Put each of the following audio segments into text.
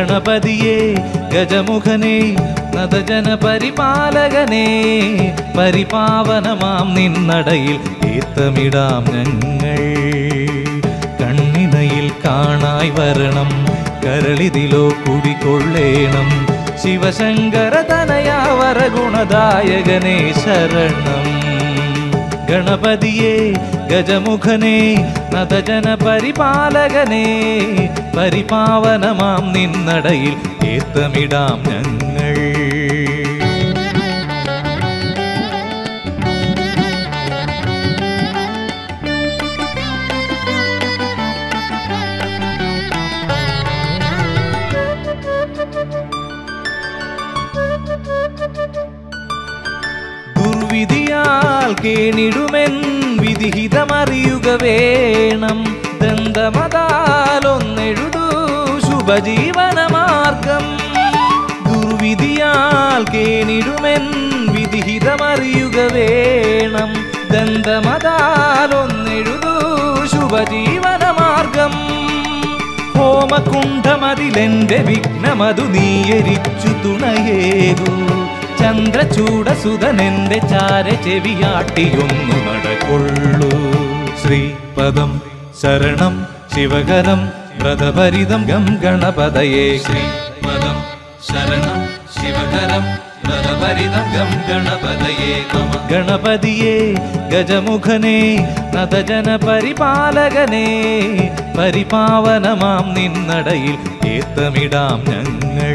ഗണപതിയെ ഗജമുഖനെ നദജന പരിപാലകനെ പരിപാവനമാം നിന്നടയിൽ ഏത്തമിടാം ഞങ്ങൾ കണ്ണിനയിൽ കാണായി വരണം കരളിതിലോ കുടികൊള്ളേണം ശിവശങ്കര തനയാവര ഗുണദായകനെ ശരണം ഗണപതിയെ ഗജമുഖനെ നദജന പരിപാലകനെ പരിപാവനമാം നിന്നടയിൽ ഏത്തമിടാം ഞങ്ങൾ ദുർവിധിയാൽ കേണിടുമെൻ വിധിഹിതമറിയുക വേണം ദന്തമതാൽ ഒന്നെഴുതൂ ശുഭജീവനമാർഗം ദുർവിധിയാൽ കേണിടുമെൻ വിധിഹിതമറിയുക വേണം ദന്തമതാൽ ഒന്നെഴുതൂ ശുഭജീവനമാർഗം ഹോമകുണ്ഠമതിലെന്റെ വിഘ്നമതു നീയരിച്ചു തുണയേകൂ ചന്ദ്രചൂടസുതനെന്റെ ചാര ചെവിയാട്ടിയൊന്നു നടകൊള്ളൂ ശ്രീപദം ശരണം ശിവകരം വ്രതഭരിതം ഗം ഗണപതയേ ശ്രീപദം ശരണം ശിവകരം വ്രതഭരിതം ഗം ഗണപതയേ മമ ഗണപതിയെ ഗജമുഖനെ നദജന പരിപാലകനെ പരിപാവനമാം നിന്നടയിൽ ഏത്തമിടാം ഞങ്ങൾ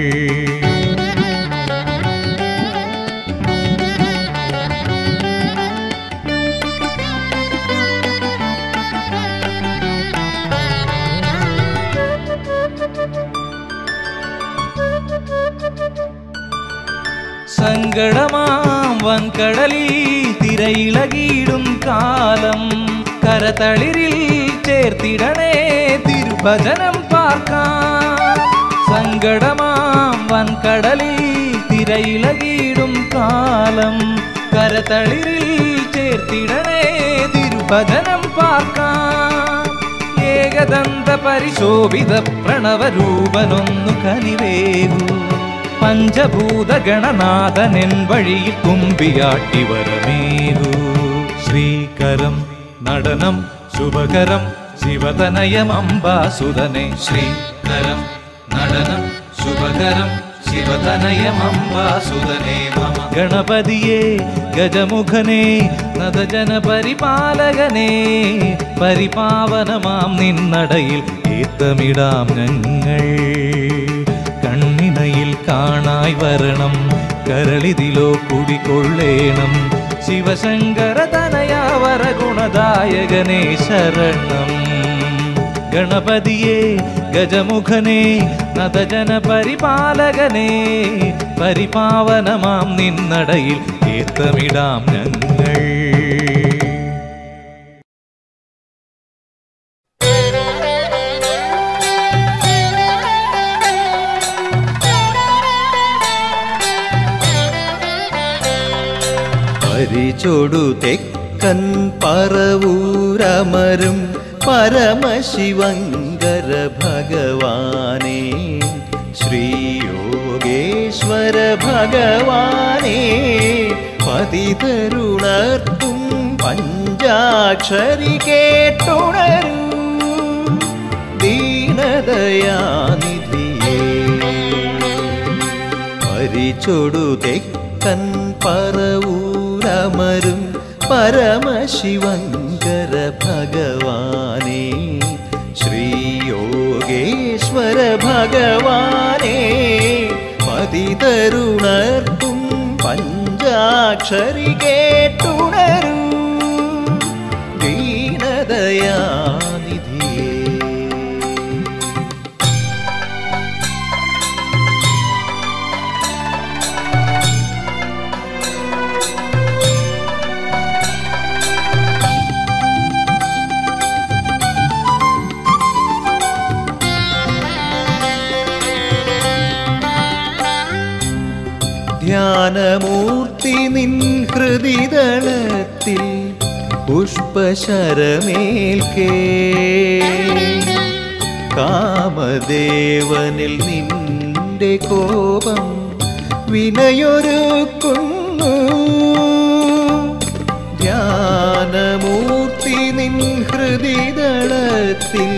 സങ്കടമാം വൻകടലിൽ തിരയിളകിയിടും കാലം കരതളിരിൽ ചേർത്തിടണേ തിരുഭജനം പാർക്കാം സങ്കടമാം വൻകടലിൽ തിരയിളകിയിടും കാലം കരതളിരിൽ ചേർത്തിടണേ തിരുഭജനം പാർക്കാം ഏകദന്ത പരിശോഭിത പ്രണവരൂപനൊന്നു കനിവേകൂ പഞ്ചഭൂത ഗണനാഥനെൻ വഴിയിൽ കുമ്പിയാട്ടി വരമേകൂ ശ്രീകരം നടനം ശുഭകരം ശിവതനയം അംബാസുതനെ ശ്രീകരം നടനം ശുഭകരം ശിവതനയം അംബാസുതനെ മമ ഗണപതിയെ ഗജമുഖനെ നദജന പരിപാലകനെ പരിപാവനമാം നിന്നടയിൽ ഏത്തമിടാം ഞങ്ങൾ കണ്ണിനയിൽ കാണായി വരണം കരളിതിലോ കുടികൊള്ളേണം ശിവശങ്കര തനയാവര ഗുണദായകനെ ശരണം ഗണപതിയെ ഗജമുഖനെ നദജന പരിപാലകനെ പരിപാവനമാം നിന്നടയിൽ ഏത്തമിടാം ഞങ്ങൾ പരിചൊടു തെക്കൻ പറവൂരമരും പരമശിവങ്കര ഭഗവാനേ ശ്രീയോഗേശ്വര ഭഗവാനേ പതിതരുണർത്തും പഞ്ചാക്ഷരി കേട്ടുണരൂ ദീനദയാനിധിയേ പരിചൊടു തെക്കൻ പറവൂരമരും പരമശിവങ്കര ഭഗവാനേ ശ്രീയോഗേശ്വര ഭഗവാനേ പതിതരുണർത്തും പഞ്ചാക്ഷരി കേട്ടുണരൂ ദീനദയാനിധിയേ ധ്യാനമൂർത്തി നിൻ ഹൃദിതളത്തിൽ പുഷ്പശരമേൽക്കേ കാമദേവനിൽ നിന്റെ കോപം വിനയൊരുക്കുന്നു ധ്യാനമൂർത്തി നിൻ ഹൃദിതളത്തിൽ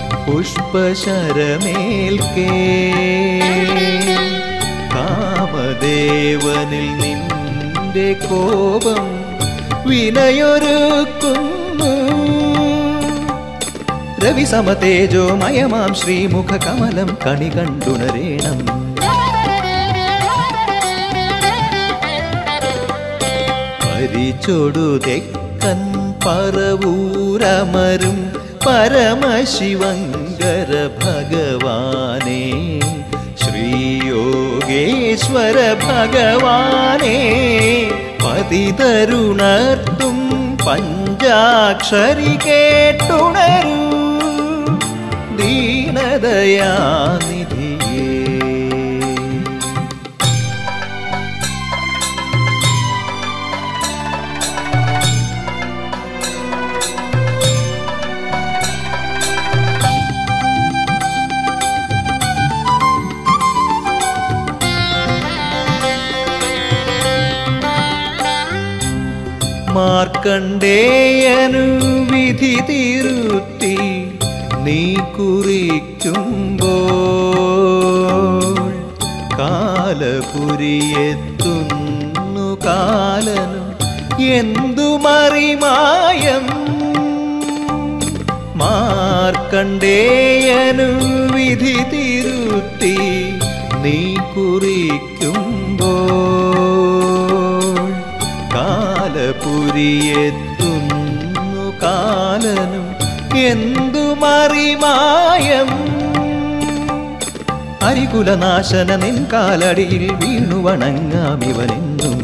പുഷ്പശരമേൽക്കേ കാമദേവനിൽ നിന്റെ കോപം വിനയൊരുക്കുന്നു രവിസമതേജോമയമാം ശ്രീമുഖ കമലം കണി കണ്ടുണരേണം പരിചൊടു തെക്കൻ പറവൂരമരും പരമശിവങ്കര ഭഗവാനേ ശ്രീയോഗേശ്വര ഭഗവാനേ പതിതരുണർത്തും പഞ്ചാക്ഷരി കേട്ടുണരൂ ദീനദയാനിധിയേ മാർക്കണ്ഡേയനു വിധി തിരുത്തി നീ കുറിക്കുമ്പോൾ കാലപുരിയെത്തുന്നു കാലനും എന്തു മറിമായം മാർക്കണ്ഡേയനു വിധി തിരുത്തി നീ കുറിക്കുമ്പോൾ കാലപുരിയെത്തുന്നു കാലനും എന്തു മറിമായം അരികുലനാശന നിൻ കാലടിയിൽ വീണു വണങ്ങാമിവനെന്നും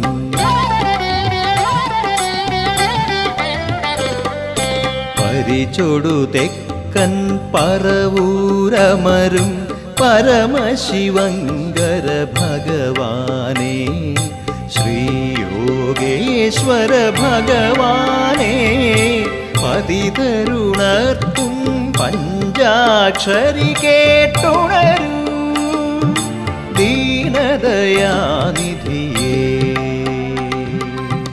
പരിചൊടു തെക്കൻ പറവൂരമരും പരമശിവങ്കര ഭഗവാനേ ശ്രീയോഗേശ്വര ഭഗവാനേ പതിതരുണർത്തും പഞ്ചാക്ഷരി കേട്ടുണരൂ ദീനദയാനിധിയേ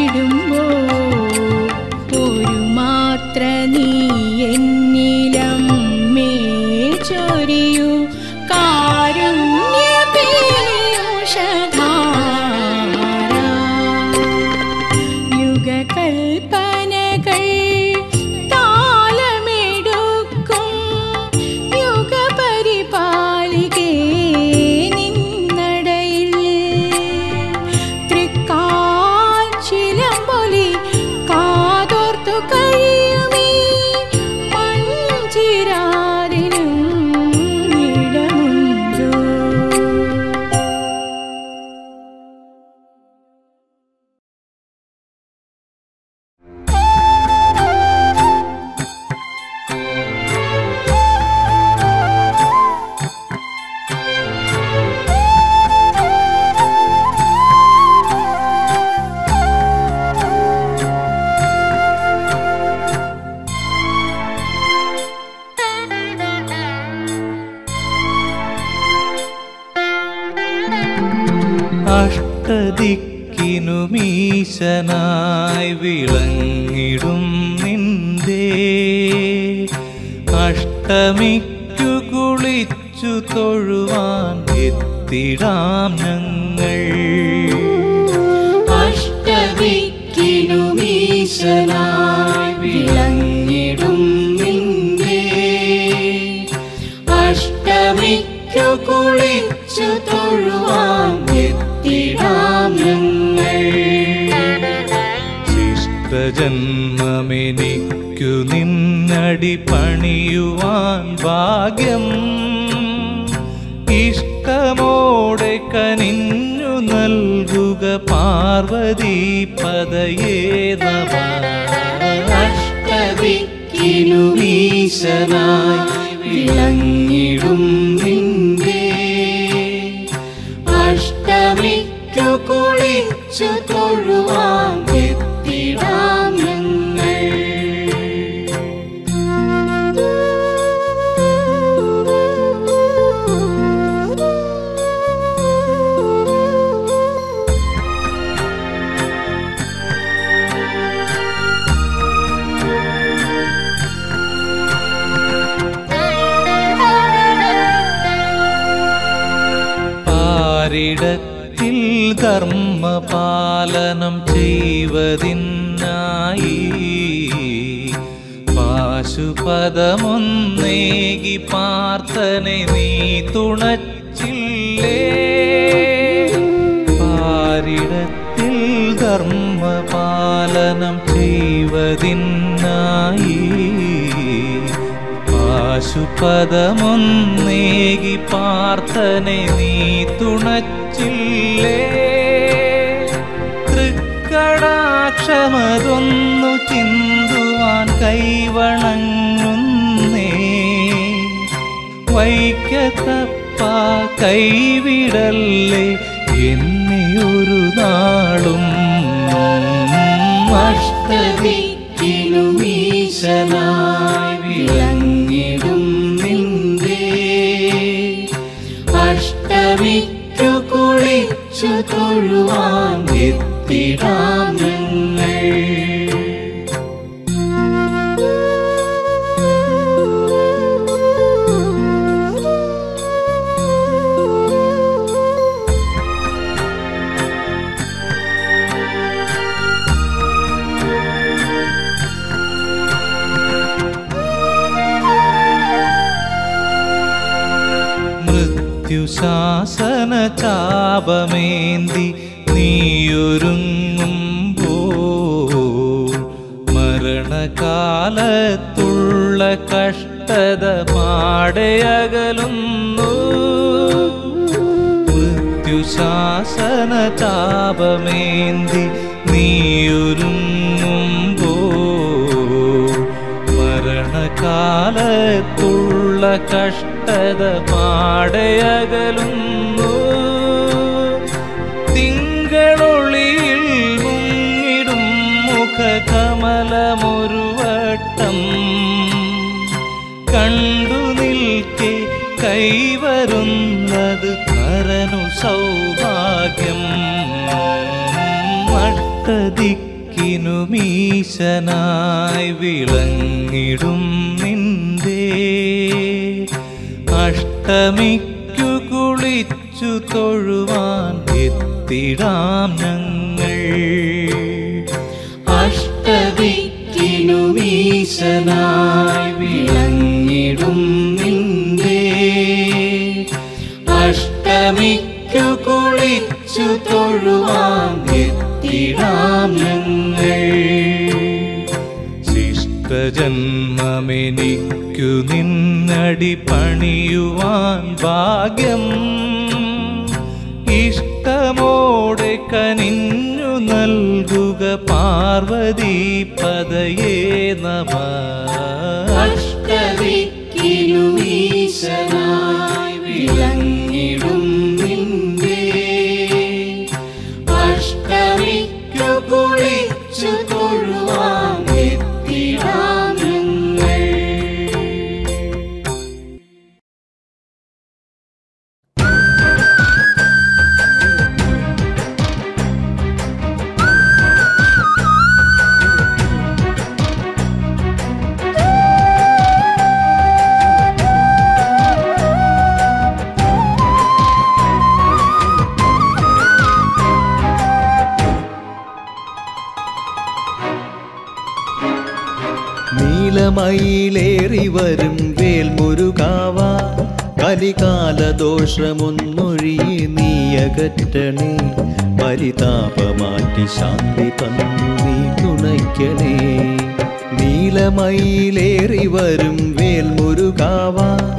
ചൊരിഞ്ഞിടുമ്പോ ഒരു മാത്ര നീ എന്നിലം മേ ചൊരിയൂ കാരുണ്യ യുഗകൽപ്പനകൾ താളമെടുക്കും യുഗപരിപാലികേ നിന്നടയിൽ തൃക്കാച്ചിലമ്പൊലി കാതോർത്തു കഴിയുമീ മൺചിരാതിനും ഇടമുണ്ടോ അഷ്ടദിക്കിനുമീശനായി വിളങ്ങിടും നിന്റെ അഷ്ടമിക്കു കുളിച്ചു തൊഴുവാൻ എത്തിടാം ഞങ്ങൾ അഷ്ടദിക്കിനുമീശനായി വിളങ്ങിടും നിന്റെ അഷ്ടമിക്കു കുളിച്ചു തൊഴുവാൻ എത്തിടാം ഞങ്ങൾ ശിഷ്ടജന്മമെനിക്കു നിന്നടി പണിയുവാൻ ഭാഗ്യം ഇഷ്ടമോടെ കനിഞ്ഞു നൽകുക പാർവതി പദയേ നമ അഷ്ടദിക്കിനുമീശനായി വിളങ്ങിടും നിന്റെ അഷ്ടമിക്കു കുളിച്ചു തൊഴുവാൻ എത്തിടാം ഞങ്ങൾ പാരിടത്തിൽ ധർമ്മപാലനം ചെയ്വതിനായി പാശുപദമൊന്നേകി പാർത്തനെ നീ തുണച്ചില്ലേ പാരിടത്തിൽ ധർമ്മപാലനം ചെയ്വതിനായി പാശുപദമൊന്നേകി പാർത്തനെ നീ തുണച്ചില്ലേ തൃക്കടാക്ഷമതൊന്നു ചിന്തുവാൻ കൈവണങ്ങുന്നേ വൈക്കത്തപ്പ കൈവിടല്ലേ എന്നെ ഒരു നാളും അഷ്ടദിക്കിനുമീശനായി വിളങ്ങിടും നിന്റെ അഷ്ടമിക്കു കുളിച്ചു തൊഴുവാൻ എത്തിടാം ഞങ്ങൾ മൃത്യുശാസന ചാപമേന്തി നീയൊരുങ്ങുമ്പോ മരണകാലത്തുള്ള കഷ്ടത പാടയകലുന്നു മൃത്യുശാസന ചാപമേന്തി നീയൊരുങ്ങുമ്പോ മരണകാലത്തുള്ള കഷ്ടത പാടയകലുന്നു തിങ്കളൊളിയിൽ മുങ്ങിടും മുഖകമലമൊരു വട്ടം കണ്ടു നിൽക്കെ കൈവരുന്നത് നരനു സൗഭാഗ്യം അഷ്ടദിക്കിനുമീശനായി അഷ്ടമിക്കിനുമീശനായി വിളങ്ങിടും നിന്റെ അഷ്ടമിക്കു കുളിച്ചു തൊഴുവാൻ എത്തിടാം ഞങ്ങൾ അഷ്ടദിക്കിനുമീശനായി വിളങ്ങിടും നിന്റെ അഷ്ടമിക്കു കുളിച്ചു തൊഴുവാൻ എത്തിടാം ഞങ്ങൾ ശിഷ്ടജന്മമെനിക്കു നിന്നടി പണിയുവാൻ ഭാഗ്യം ഇഷ്ടമോടെ കനിഞ്ഞു നൽകുക പാർവതി പദയേ നമ അഷ്ടദിക്കിനുമീശനായി വിളങ്ങിടും നിന്റെ അഷ്ടമിക്കു കുളിച്ചു തൊഴുവാൻ എത്തിടാം ഞങ്ങൾ നീലമയിലേറി വരും വേൽമുരുകാവ കലികാലദോഷമൊന്നൊഴിയെ നീയകറ്റണേ പരിതാപമാറ്റി ശാന്തി തന്നു നീ തുണയ്ക്കണേ നീലമയിലേറി വരും വേൽമുരുകാവ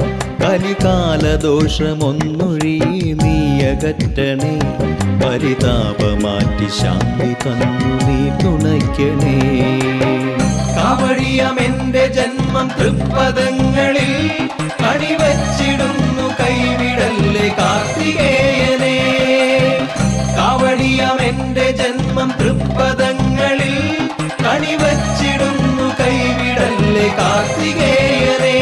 കലികാലദോഷമൊന്നൊഴിയെ നീയകറ്റണേ പരിതാപമാറ്റി ശാന്തി തന്നു നീ തുണയ്ക്കണേ കാവഴിയമെന്റെ ജന്മം തൃപ്പദങ്ങളിൽ അടിവച്ചിടുന്നു കൈവിടല്ലേ കാർത്തികേയനെ കാവഴിയമെന്റെ ജന്മം തൃപ്പദങ്ങളിൽ അടിവച്ചിടുന്നു കൈവിടല്ലേ കാർത്തികേയനെ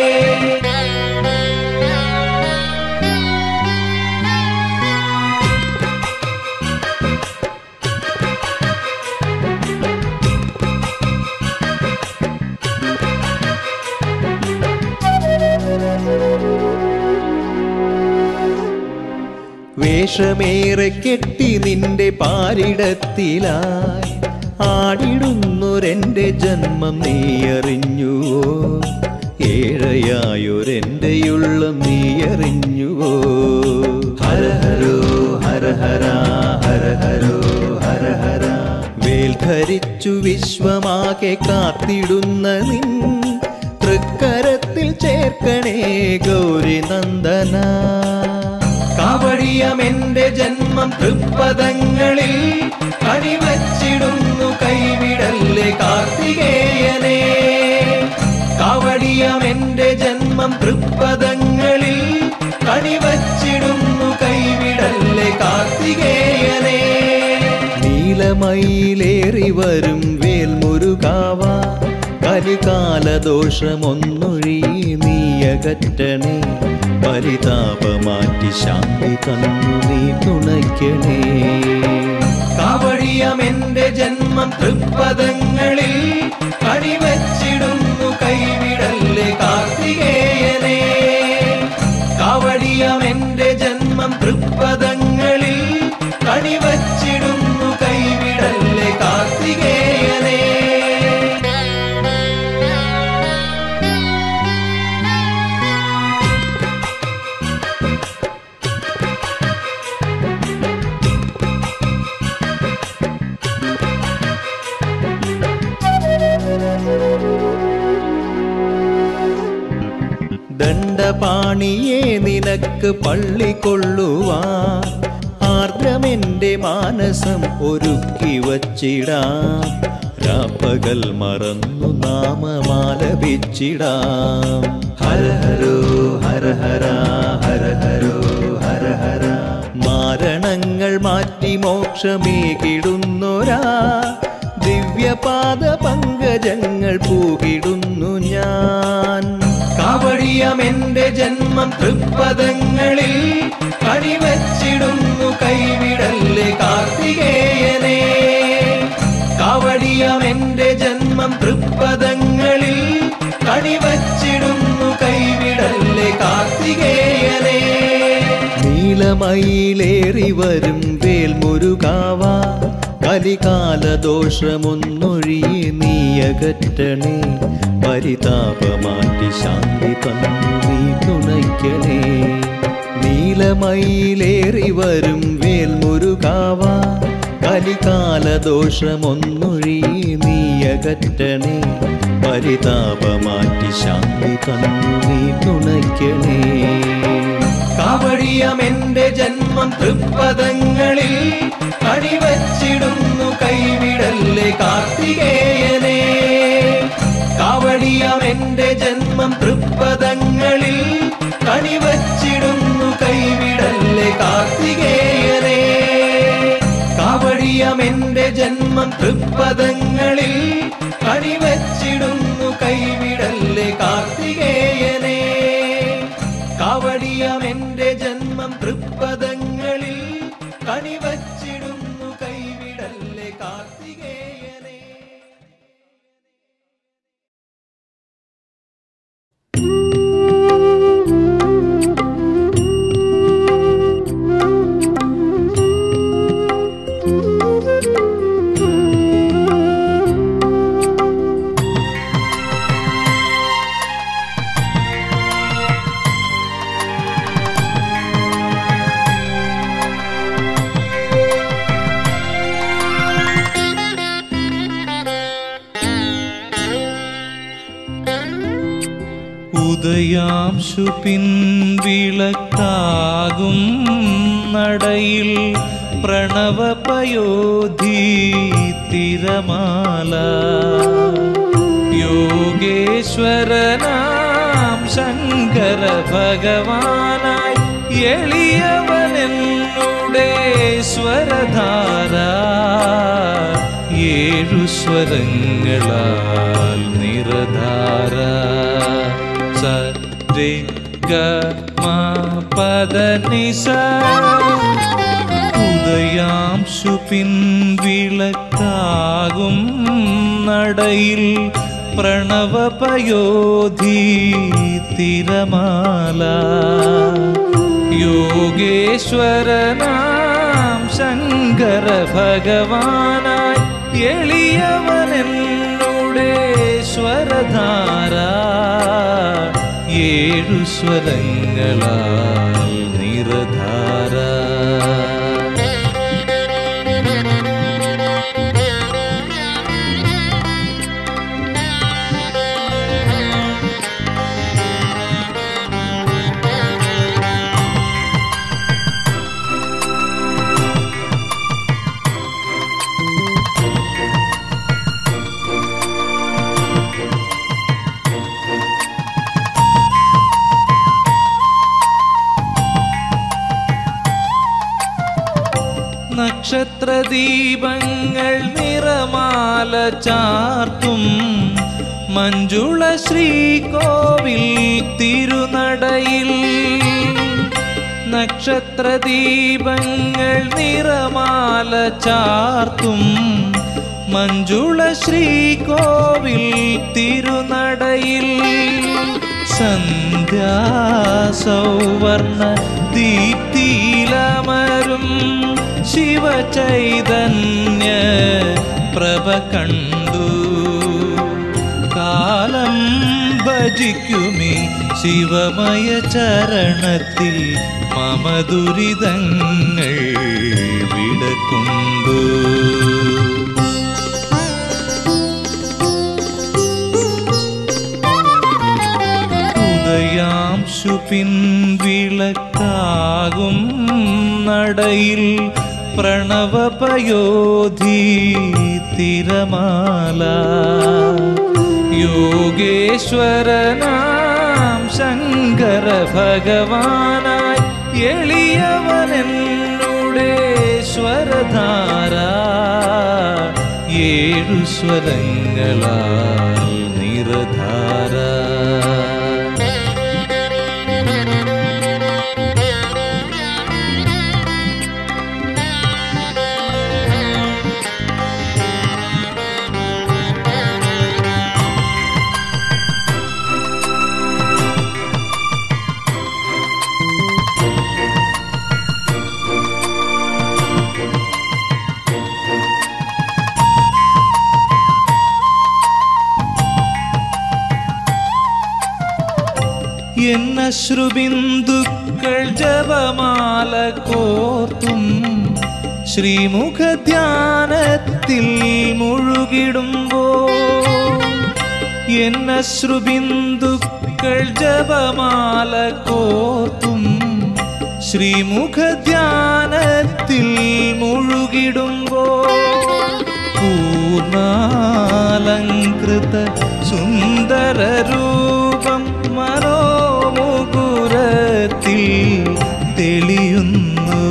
വേഷമേറെ കെട്ടി നിന്റെ പാരിടത്തിലായി ആടിടുന്നൊരെന്റെ ജന്മം നീ അറിഞ്ഞുവോ ഏഴയായൊരെന്റെയുള്ളം നീ അറിഞ്ഞുവോ ഹരഹരോ ഹരഹര ഹരഹരോ ഹരഹര വേൽ ധരിച്ചു വിശ്വമാകെ കാത്തിടുന്ന നിൻ തൃക്കരത്തിൽ ചേർക്കണേ ഗൗരി നന്ദന കാവഴിയമെന്റെ ജന്മം തൃപ്പദങ്ങളിൽ അടിവച്ചിടുന്നു കൈവിടല്ലേ കാർത്തികേയനെ കാവടിയമെന്റെ ജന്മം തൃപ്പദങ്ങളിൽ അടിവച്ചിടുന്നു കൈവിടല്ലേ കാർത്തികേയനെ നീലമയിലേറി വരും വേൽമുരുകാവ കലികാലദോഷമൊന്നൊഴി നീയകറ്റണേ പരിതാപമാറ്റി ശാന്തി തന്നു നീ തുണയ്ക്കണേ കാവഴിയമെന്റെ ജന്മം തൃപ്പദങ്ങളിൽ അടിവച്ചിടുന്നു കൈവിടല്ലേ കാർത്തികേയനെ കാവടിയമെന്റെ ജന്മം തൃപ്പദങ്ങളിൽ അടിവച്ചിടുന്നു കൈവിടല്ലേ കാർത്തികേയനെ ദണ്ഡപാണിയെ നിനക്ക് പള്ളിക്കൊള്ളുവാൻ ആർദ്രമെന്റെ മാനസം ഒരുക്കി വച്ചിടാം രാപ്പകൽ മറന്നു നാമമാലപിച്ചിടാം ഹരഹരോ ഹരഹര ഹരഹരോ ഹരഹര മാരണങ്ങൾ മാറ്റി മോക്ഷമേകിടുന്നൊരാ ദിവ്യപാദ പങ്കജങ്ങൾ പൂകിടുന്നു ഞാൻ കാവടിയമെന്റെ ജന്മം തൃപ്പദങ്ങളിൽ അടിവച്ചിടുന്നു കൈവിടല്ലേ കാർത്തികേയനെ കാവടി ജന്മം തൃപ്പദങ്ങളിൽ കണിവച്ചിടുന്നു കൈവിടല്ലേ കാർത്തികേയനേ നീലമയിലേറി വരും വേൽമുരുകാവ കലികാലദോഷമൊന്നൊഴിയെ നീയകറ്റണേ പരിതാപമാറ്റി ശാന്തി തന്നു നീ തുണയ്ക്കണേ നീലമയിലേറി വരും വേൽമുരുകാവ കലികാലദോഷമൊന്നൊഴിയെ നീയകറ്റണേ പരിതാപമാറ്റി ശാന്തി തന്നു നീ തുണയ്ക്കണേ കാവടിയമെന്റെ ജന്മം തൃപ്പദങ്ങളിൽ അടിവച്ചിടുന്നു കൈവിടല്ലേ കാർത്തികേയനേ കാവടിയമെന്റെ ജന്മം തൃപ്പദങ്ങളിൽ കണിവച്ചിടുന്നു കൈവിടല്ലേ കാർത്തികേയനേ കാവടിയമെന്റെ ജന്മം തൃപ്പദങ്ങളിൽ കണിവച്ചിടുന്നു കൈവിടല്ലേ കാർത്തികേയനേ കാവടിയമെന്റെ ജന്മം തൃപ്പദങ്ങളിൽ കണിവച്ചിടുന്നു കൈവിടല്ലേ കാർത്തികേയനേ ഉദയാംശു പിൻവിളക്കാകും നടയിൽ പ്രണവപയോധി തിരമാല യോഗേശ്വരനാം ശങ്കര ഭഗവാനായി എളിയവനെന്നുടെ സ്വരധാര ഏഴു സ്വരങ്ങളാൽ നിറധാര സ രെ ഗ മ പദ നി സ ഉദയാംശു പിൻവിളക്കാകും നടയിൽ പ്രണവപയോധി തിരമാല യോഗേശ്വരനാം ശങ്കര ഭഗവാനായി എളിയവനെന്നുടെ സ്വരധാര ഏഴു സ്വരങ്ങളാൽ നിറധാര നക്ഷത്രദീപങ്ങൾ നിറമാല ചാർത്തും മഞ്ജുള ശ്രീകോവിൽ തിരുനടയിൽ നക്ഷത്രദീപങ്ങൾ നിറമാല ചാർത്തും മഞ്ജുള ശ്രീകോവിൽ തിരുനടയിൽ സന്ധ്യാസൗവർണ ദീപ്തിയിലമരും ശിവചൈതന്യ പ്രഭ കണ്ടു കാലം ഭജിക്കുമി ശിവമയ ചരണത്തിൽ മമ ദുരിതങ്ങൾ വിടക്കൊണ്ടു ഉദയാംശു പിൻവിളക്കാകും നടയിൽ പ്രണവപയോധി തിരമാല യോഗേശ്വരനാം ശങ്കര ഭഗവാനായി എളിയവനെന്നുടെ സ്വരധാര ഏഴു സ്വരങ്ങളാൽ നിറധാര എന്നശ്രുബിന്ദുക്കൾ ജപമാല കോർത്തും ശ്രീമുഖധ്യാനത്തിൽ മുഴുകിടുമ്പോ എന്നശ്രുബിന്ദുക്കൾ ജപമാല കോർത്തും ശ്രീമുഖധ്യാനത്തിൽ മുഴുകിടുമ്പോ പൂർണാലങ്കൃത സുന്ദര രൂപം മനോമുകുരത്തിൽ തെളിയുന്നു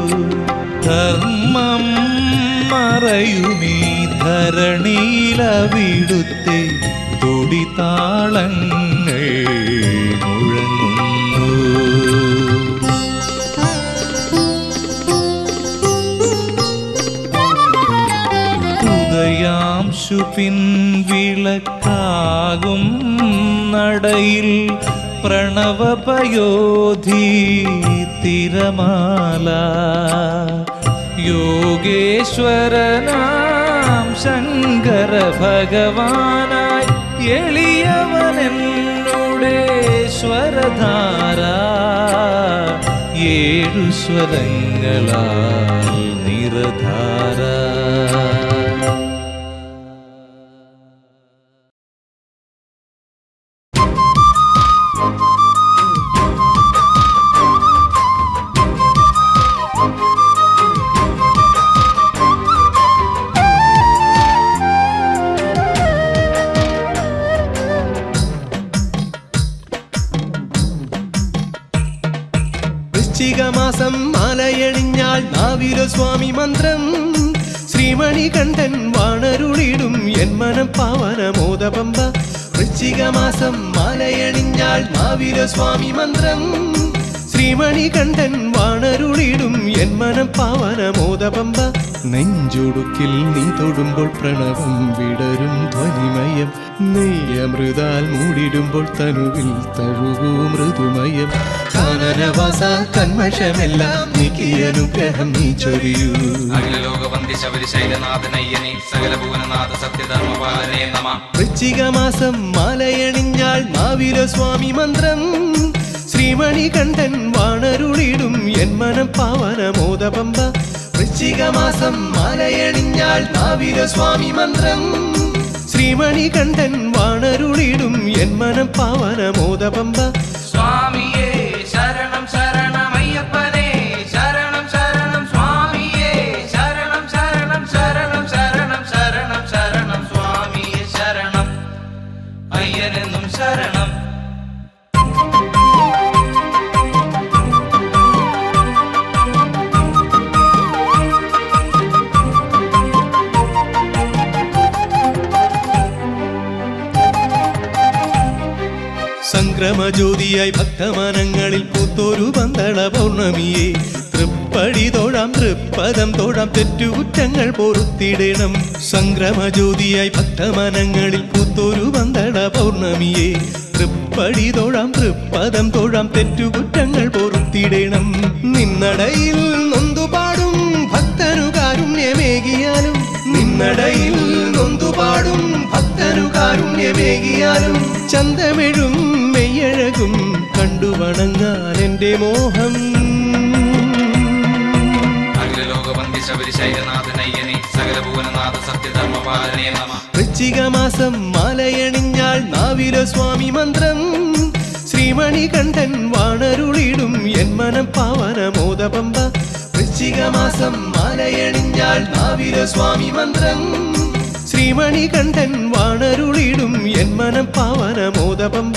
ധർമ്മം മറയുമീ ധരണിയിലവിടുത്തെ തുടിതാളങ്ങൾ മുഴങ്ങുന്നു ഉദയാംശു പിൻവിളക്കാകും നടയിൽ പ്രണവപയോധി തിരമാല യോഗേശ്വരനാം ശങ്കര ഭഗവാനായി എളിയവനെന്നുടെ സ്വരധാര ഏഴു സ്വരങ്ങളാൽ നിറധാര വൃശ്ചികമാസം മാലയണിഞ്ഞാൽ നാവില സ്വാമി മന്ത്രം ശ്രീമണി കണ്ഠൻ വാണരുളിടും എൻ മനം പാവനമോദപമ്പ വൃശ്ചികമാസം മാലയണിഞ്ഞാൽ നാവില സ്വാമി മന്ത്രം ശ്രീമണി കണ്ഠൻ വാണരുളിടും എൻ മനം പാവനമോദപമ്പ നെഞ്ചുടുക്കിൽ നീ തൊടുമ്പോൾ പ്രണവം വിടരും ധ്വനിമയം നെയ്യമൃതാൽ മൂടിടുമ്പോൾ തനുവിൽ തഴുകൂ മൃദുമയം കാനനവാസ കന്മഷമെല്ലാം നീക്കി അനുഗ്രഹം നീ ചൊരിയൂ അഖിലലോകവന്തി ശബരി ശൈലനാഥനയ്യനെ സകല ഭുവനനാഥ സത്യധർമ്മപാലനേ നമ വൃശ്ചികമാസം മാലയണിഞ്ഞാൽ നാവില സ്വാമി മന്ത്രം ശ്രീമണി കണ്ഠൻ വാണരുളിടും എൻ മനം പാവനമോദപമ്പ വൃശ്ചികമാസം മാലയണിഞ്ഞാൽ നാവില സ്വാമി മന്ത്രം ശ്രീമണി കണ്ഠൻ വാണരുളിടും എൻ മനം പാവനമോദപമ്പ സ്വാമിയേ ശരണം ശരണമയ്യപ്പനേ ശരണം ശരണം സ്വാമിയേ ശരണം ശരണം ശരണം ശരണം ശരണം ശരണം സ്വാമിയേ ശരണം അയ്യനെന്നും ശരണം സംക്രമജ്യോതിയായി ഭക്തമനങ്ങളിൽ പൂത്തൊരു പന്തള പൗർണമിയെ തൃപ്പടി തോഴാം തൃപ്പദം തോഴാം തെറ്റുകുറ്റങ്ങൾ പൊറുത്തിടണം സംക്രമജ്യോതിയായി ഭക്തമനങ്ങളിൽ പൂത്തൊരു പന്തള പൗർണമിയെ തൃപ്പടി തോഴാം തൃപ്പദം തോഴാം തെറ്റുകുറ്റങ്ങൾ പൊറുത്തിടണം നിന്നടയിൽ നൊന്തുപാടും ഭക്തനു കാരുണ്യമേകിയാലും നിന്നടയിൽ നൊന്തുപാടും ഭക്തനു കാരുണ്യമേകിയാലും ചന്തമെഴും മെയ്യഴകും കണ്ടു വണങ്ങാൻ എൻ്റെ മോഹം അഖിലലോകവന്തി ശബരി ശൈലനാഥനയ്യനെ സകല ഭുവനനാഥ സത്യധർമ്മപാലനേ നമ വൃശ്ചികമാസം മാലയണിഞ്ഞാൽ നാവില സ്വാമി മന്ത്രം ശ്രീമണി കണ്ഠൻ വാണരുളിടും എൻ മനം പാവനമോദപമ്പ വൃശ്ചികമാസം മാലയണിഞ്ഞാൽ നാവില സ്വാമി മന്ത്രം ശ്രീമണി കണ്ഠൻ വാണരുളിടും എൻ മനം പാവനമോദപമ്പ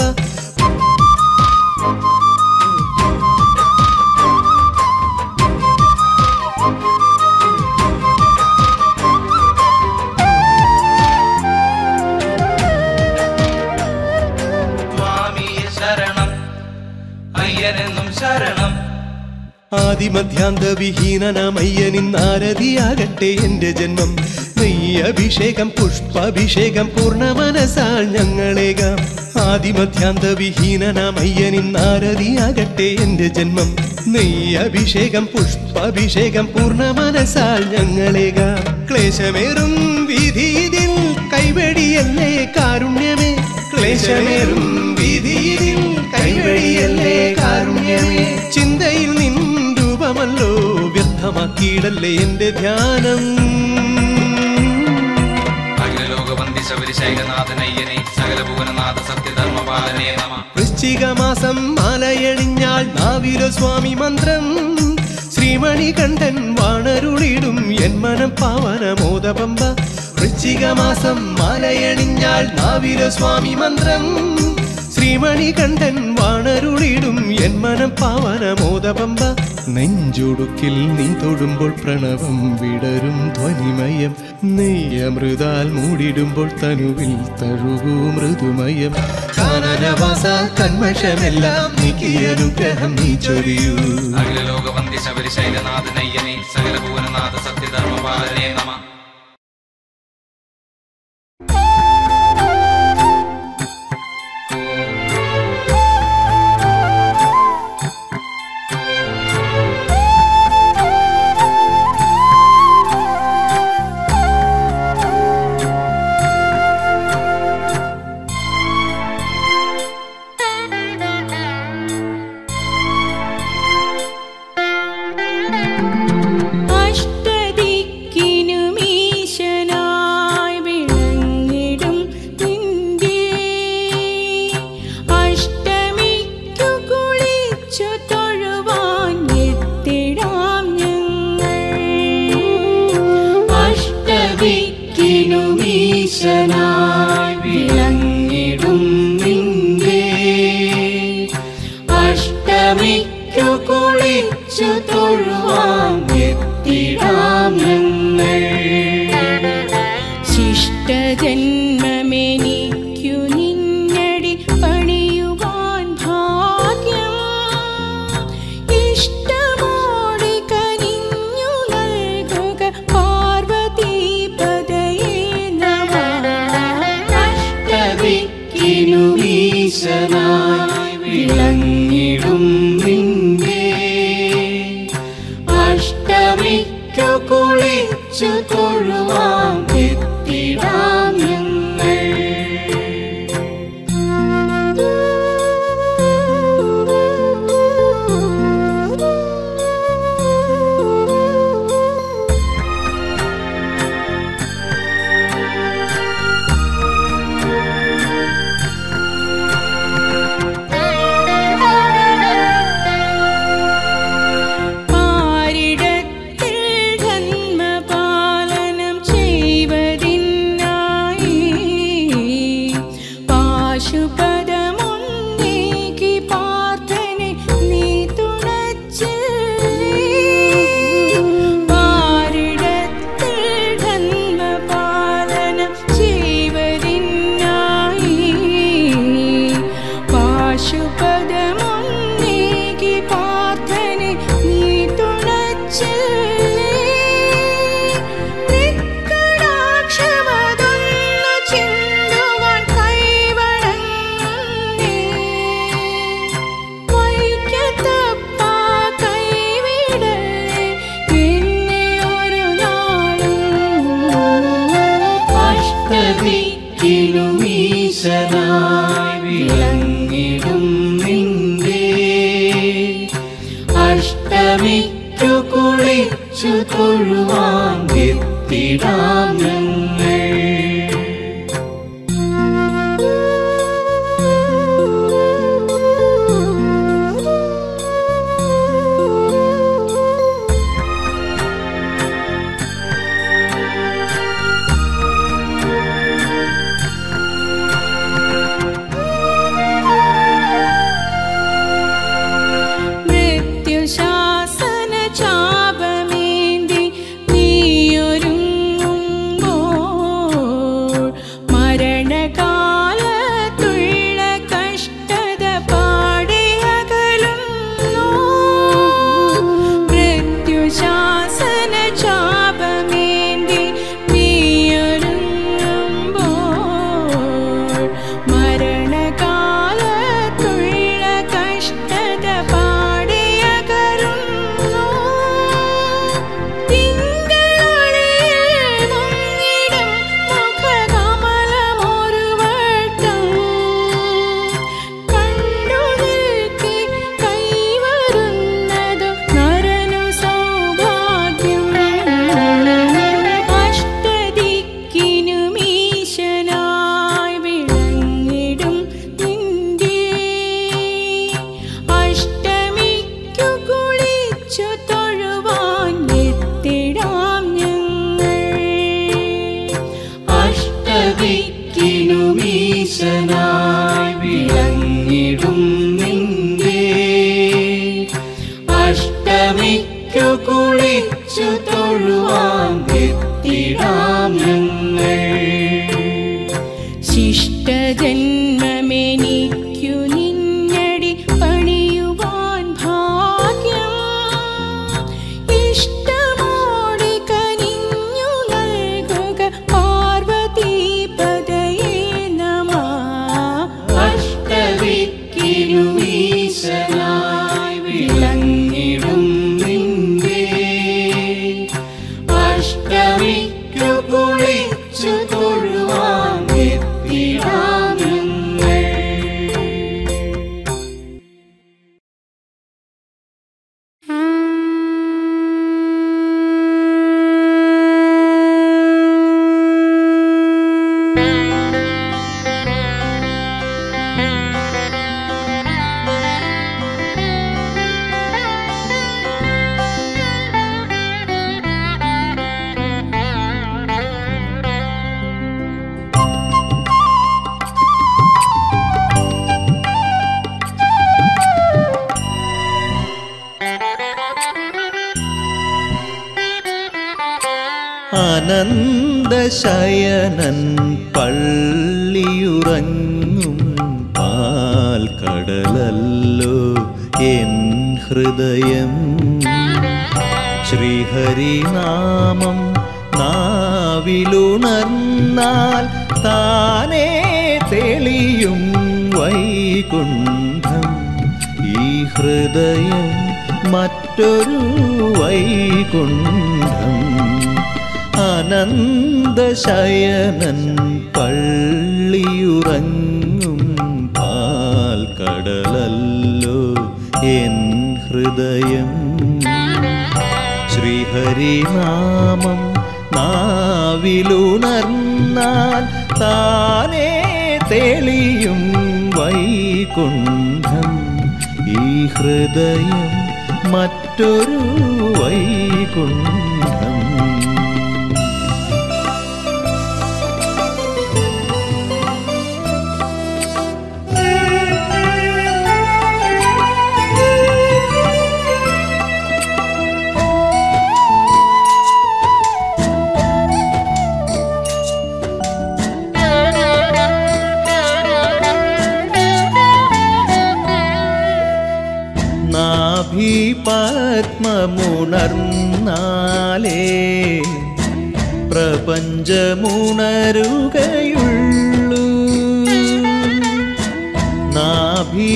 സ്വാമിയേ ശരണം അയ്യനെന്നും ശരണം ആദിമധ്യാന്ത വിഹീനനമയ്യനിന്നാരതിയാകട്ടെ എന്റെ ജന്മം നെയ്യഭിഷേകം പുഷ്പാഭിഷേകം പൂർണ്ണമനസാൽ ഞങ്ങളേകാം ആദിമധ്യാന്ത വിഹീനനമയ്യനിന്നാരതിയാകട്ടെ എന്റെ ജന്മം നെയ്യഭിഷേകം പുഷ്പാഭിഷേകം പൂർണ്ണമനസാൽ ഞങ്ങളേകാം ക്ലേശമേറും വിധിയിൽ കൈവടിയല്ലേ കാരുണ്യമേ ക്ലേശമേറും വിധിയിൽ കൈവഴി മാറ്റിയിടല്ലേ എന്റെ ധ്യാനം അഖിലലോകവന്തി ശബരിശൈലനാഥനയ്യനെ സകല ഭുവനനാഥ സത്യധർമ്മപാലനേ നമ വൃശ്ചിക മാസം മാലയണിഞ്ഞാൽ നാവില സ്വാമി മന്ത്രം ശ്രീമണി കണ്ഠൻ വാണരുളിടും എൻ മനം പാവന മോദപമ്പ വൃശ്ചിക മാസം മാലയണിഞ്ഞാൽ നാവില സ്വാമി മന്ത്രം ശ്രീമണി കണ്ഠൻ വാണരുളിടും എൻ മനം പാവന മോദപമ്പ നെഞ്ചുടുക്കിൽ നീ തൊടുമ്പോൾ പ്രണവം വിടരും ധ്വനിമയം നെയ്യമൃതാൽ മൂടിടുമ്പോൾ തനുവിൽ തഴുകൂ മൃദുമയം കാനനവാസ കന്മഷമെല്ലാം നീക്കി അനുഗ്രഹം നീ ചൊരിയൂ അഖിലലോകവന്തി ശബരിശൈലനാഥനയ്യനെ സകല ഭുവനനാഥ സത്യധർമ്മപാലനേ നമ അഷ്ടദിക്കിനുമീശനായി വിളങ്ങിടും നിന്റെ അഷ്ടമിക്കു കുളിച്ചു തൊഴുവാൻ എത്തിടാം ഞങ്ങൾ അഷ്ടദിക്കിനുമീശനായി വിളങ്ങിടും നിന്റെ അഷ്ടമിക്കു കുളിച്ചു തൊഴുവാൻ എത്തിടാം ഞങ്ങൾ ശിഷ്ടജന്മമെനിക്കു നിന്നടി പണിയുവാൻ ഭാഗ്യം ഇഷ്ടമോടി കനിഞ്ഞു നൽകുക പാർവതീപതയേ നമ അഷ്ടവിക്കിനുമീശനായി വിളങ്ങിടും നിന്റെ അഷ്ടമിക്കു കുളിച്ചു തൊഴുവാൻ എത്തിടാം ഞങ്ങൾ പാരിടത്തിൽ ജന്മപാലനം ചെയ്വതിനായി പാശുപദമൊന്നേകി പാർത്ഥനെ നീ തുണച്ചില്ലേ പാരിടത്തിൽ ജന്മപാലനം ചെയ്വതിനായി പാശുപദമൊന്നേകി പാർത്ഥനെ നീ തുണച്ചില്ലേ തൃക്കടാക്ഷമതൊന്നു ചിന്തുവാൻ കൈവണങ്ങുന്നേ വൈക്കത്തപ്പാ കൈവിടലേ എന്നെ ഒരു നാളും അഷ്ടദിക്കിലുമീശനായി വിളങ്ങിടും നിന്റെ അഷ്ടമിക്കു കുളിച്ചു തൊഴുവാൻ എത്തിടാം ഞങ്ങൾ മൃത്യുശാസന ചാപമേന്തി നീയൊരുങ്ങുമ്പോൾ ആനന്ദശയനൻ പള്ളിയുറങ്ങും പാൽക്കടലല്ലോ എൻ ഹൃദയം ശ്രീഹരിനാമം നാവിലുണർന്നാൽ താനേ തെളിയും വൈകുണ്ഠം ഈ ഹൃദയം മറ്റൊരു വൈകുണ്ഠം അനന്തശയനൻ പള്ളിയുറങ്ങും പാൽക്കടലല്ലോ എൻ ഹൃദയം ശ്രീഹരിനാമം നാവിലുണർന്നാൽ താനേ തെളിയും വൈകുണ്ഠം ഈ ഹൃദയം മറ്റൊരു വൈകുണ്ഠം നാഭി പത്മമുണർന്നാലേ പ്രപഞ്ചമുണരുകയുള്ളൂ നാഭി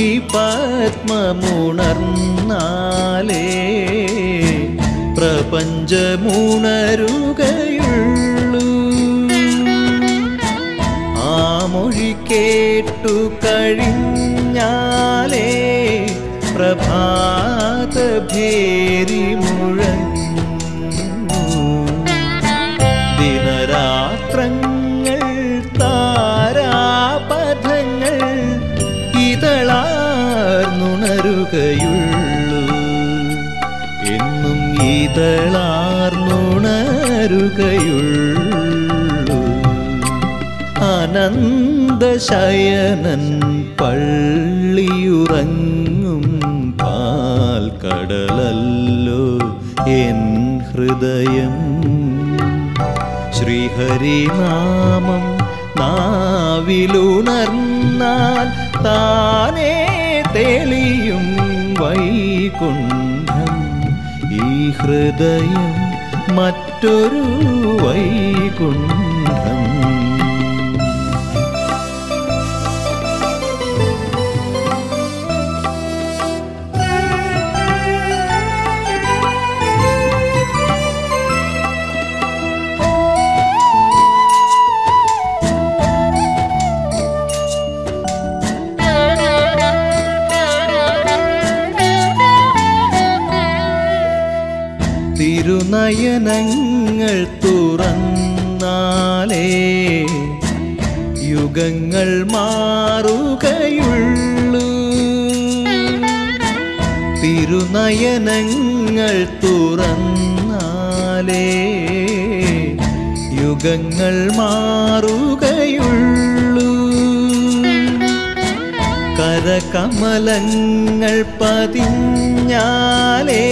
പത്മമുണർന്നാലേ പ്രപഞ്ചമുണരുകയുള്ളൂ ആ മൊഴി കേട്ടു കഴിഞ്ഞാലേ പ്രഭാത ഭേരി മുഴങ്ങൂ ദിനരാത്രങ്ങൾ താരാപഥങ്ങൾ ഇതളാർന്നുണരുകയുള്ളൂ എന്നും ഇതളാർന്നുണരുകയുള്ളൂ അനന്തശയനൻ പള്ളിയുറങ്ങും പാൽക്കടലല്ലോ എൻ ഹൃദയം ശ്രീഹരിനാമം നാവിലുണർന്നാൽ താനേ തെളിയും വൈകുണ്ഠം ഈ ഹൃദയം മറ്റൊരു വൈകുണ്ഠം തിരുനയനങ്ങൾ തുറന്നാലേ യുഗങ്ങൾ മാറുകയുള്ളൂ തിരുനയനങ്ങൾ തുറന്നാലേ യുഗങ്ങൾ മാറുകയുള്ളൂ കരകമലങ്ങൾ പതിഞ്ഞാലേ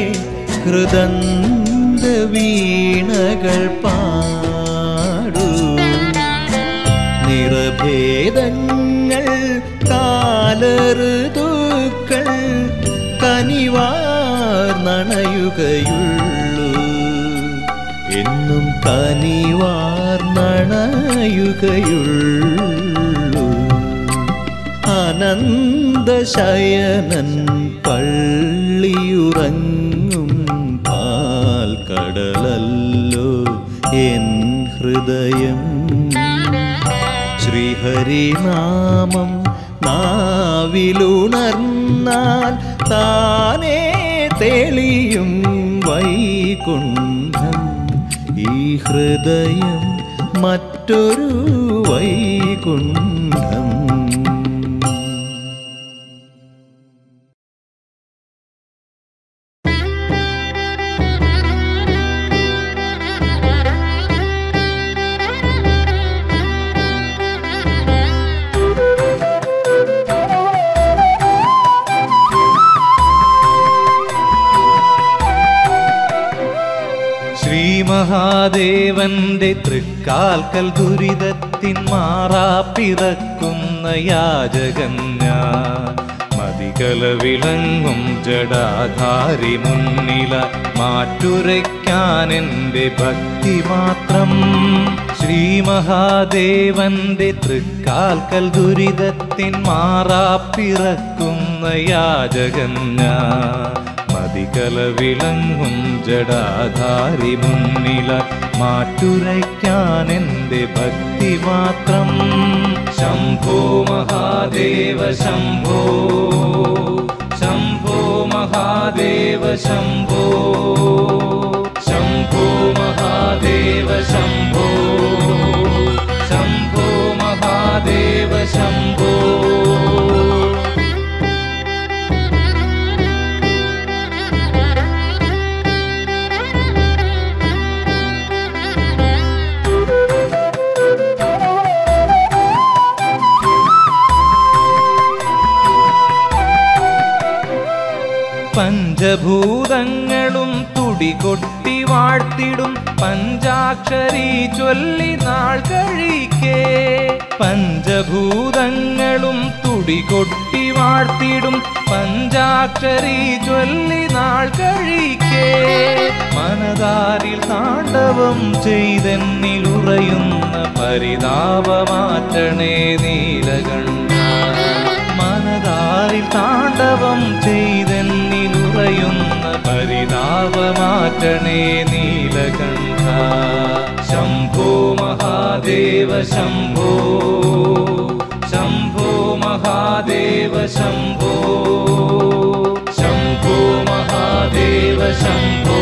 ഹൃദന്ത വീണകൾ പാടൂ നിറഭേദങ്ങൾ കാലഋതുക്കൾ കനിവാർ നണയുകയുള്ളൂ എന്നും കനിവാർ നണയുകയുള്ളൂ അനന്തശയനൻ പള്ളിയുറങ്ങും പാൽക്കടലല്ലോ എൻ ഹൃദയം ശ്രീഹരിനാമം നാവിലുണർന്നാൽ താനേ തെളിയും വൈകുണ്ഠം ഈ ഹൃദയം മറ്റൊരു വൈകുണ്ഠം മഹാദേവന്റെ തൃക്കാൽക്കൽ ദുരിതത്തിൻ മാറാപ്പിറക്കുന്ന യാചകൻ ഞാൻ മതികല വിളങ്ങും ജടാധാരി മുന്നില മാറ്റുരയ്ക്കാൻ എൻ്റെ ഭക്തി മാത്രം ശ്രീ മഹാദേവന്റെ തൃക്കാൽക്കൽ ദുരിതത്തിൻ മാറാപ്പിറക്കുന്ന യാചകൻ ഞാൻ മതികല വിളങ്ങും ജടാധാരി മുന്നില മാറ്റുരയ്ക്കാൻ എൻ്റെ ഭക്തി മാത്രം ശംഭോ മഹാദേവ ശംഭോ ശംഭോ മഹാദേവ ശംഭോ ശംഭോ മഹാദേവ ശംഭോ ശംഭോ മഹാദേവ ശംഭോ പഞ്ചഭൂതങ്ങളും തുടികൊട്ടി വാഴ്ത്തിടും പഞ്ചാക്ഷരി ചൊല്ലി നാൾ കഴിക്കേ പഞ്ചഭൂതങ്ങളും തുടികൊട്ടി വാഴ്ത്തിടും പഞ്ചാക്ഷരി ചൊല്ലി നാൾ കഴിക്കേ മനതാരിൽ താണ്ഡവം ചെയ്തെന്നിലുറയുന്ന പരിതാപമാറ്റണേ നീലകണ്ഠ മനതാരിൽ താണ്ഡവം ചെയ്തെന്നിലുറയുന്ന പരിതാപമാറ്റണേ നീലകണ്ഠ ശംഭോ മഹാദേവ ശംഭോ ശംഭോ മഹാദേവ ശംഭോ ശംഭോ മഹാദേവ ശംഭോ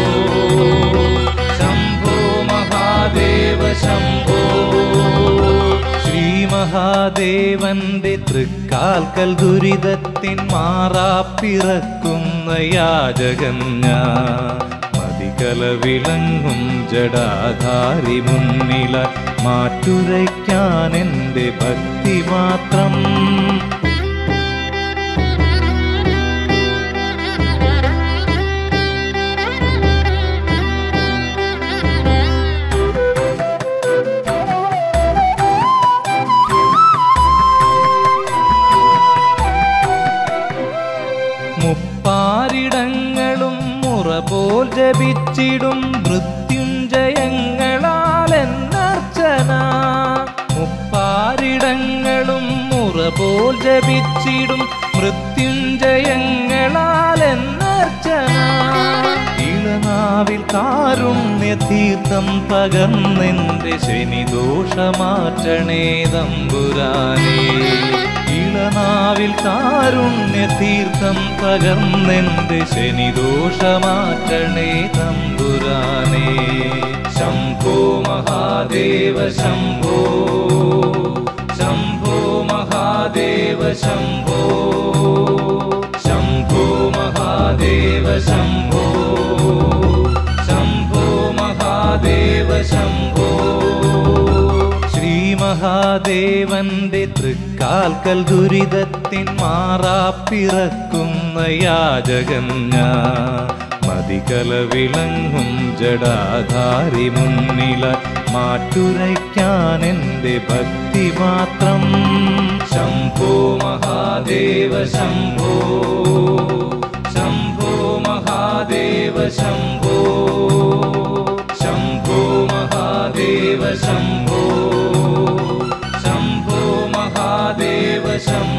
ശംഭോ മഹാദേവ ശംഭോ ശ്രീ മഹാദേവന്റെ തൃക്കാൽക്കൽ ദുരിതത്തിൻ മാറാപ്പിറക്കുന്ന യാചകൻ ഞാൻ മതികല വിളങ്ങും ജടാധാരി മുന്നില മാറ്റുരയ്ക്കാൻ എൻ്റെ ഭക്തി മാത്രം മുപ്പാരിടങ്ങളും മുറ പോൽ ജപിച്ചിടും മൃത്യുഞ്ജയങ്ങളാൽ എന്നർച്ചന മുപ്പാരിടങ്ങളും മുറ പോൽ ജപിച്ചിടും മൃത്യുഞ്ജയങ്ങളാൽ എന്നർച്ചന ഇളനാവിൽ കാരുണ്യ തീർത്ഥം പകർന്നെന്റെ ശനിദോഷമാറ്റണേ തമ്പുരാനേ ഇളനാവിൽ കാരുണ്യ തീർത്ഥം പകർന്നെന്റെ ശനിദോഷമാറ്റണേ തമ്പുരാനേ ശംഭോ മഹാദേവ ശംഭോ ശംഭോ മഹാദേവ ശംഭോ ശംഭോ മഹാദേവ ശംഭോ ശംഭോ മഹാദേവ ശംഭോ ശ്രീ മഹാദേവന്റെ തൃക്കാൽക്കൽ ദുരിതത്തിൻ മാറാപ്പിറക്കുന്ന യാചകൻ ഞാൻ മതികല വിളങ്ങും ജടാധാരി മുന്നില മാറ്റുരയ്ക്കാൻ എൻ്റെ ഭക്തി മാത്രം ശംഭോ മഹാദേവ ശംഭോ ശംഭോ മഹാദേവ ശംഭോ ശംഭോ മഹാദേവ ശംഭോ ശംഭോ മഹാദേവ ശംഭോ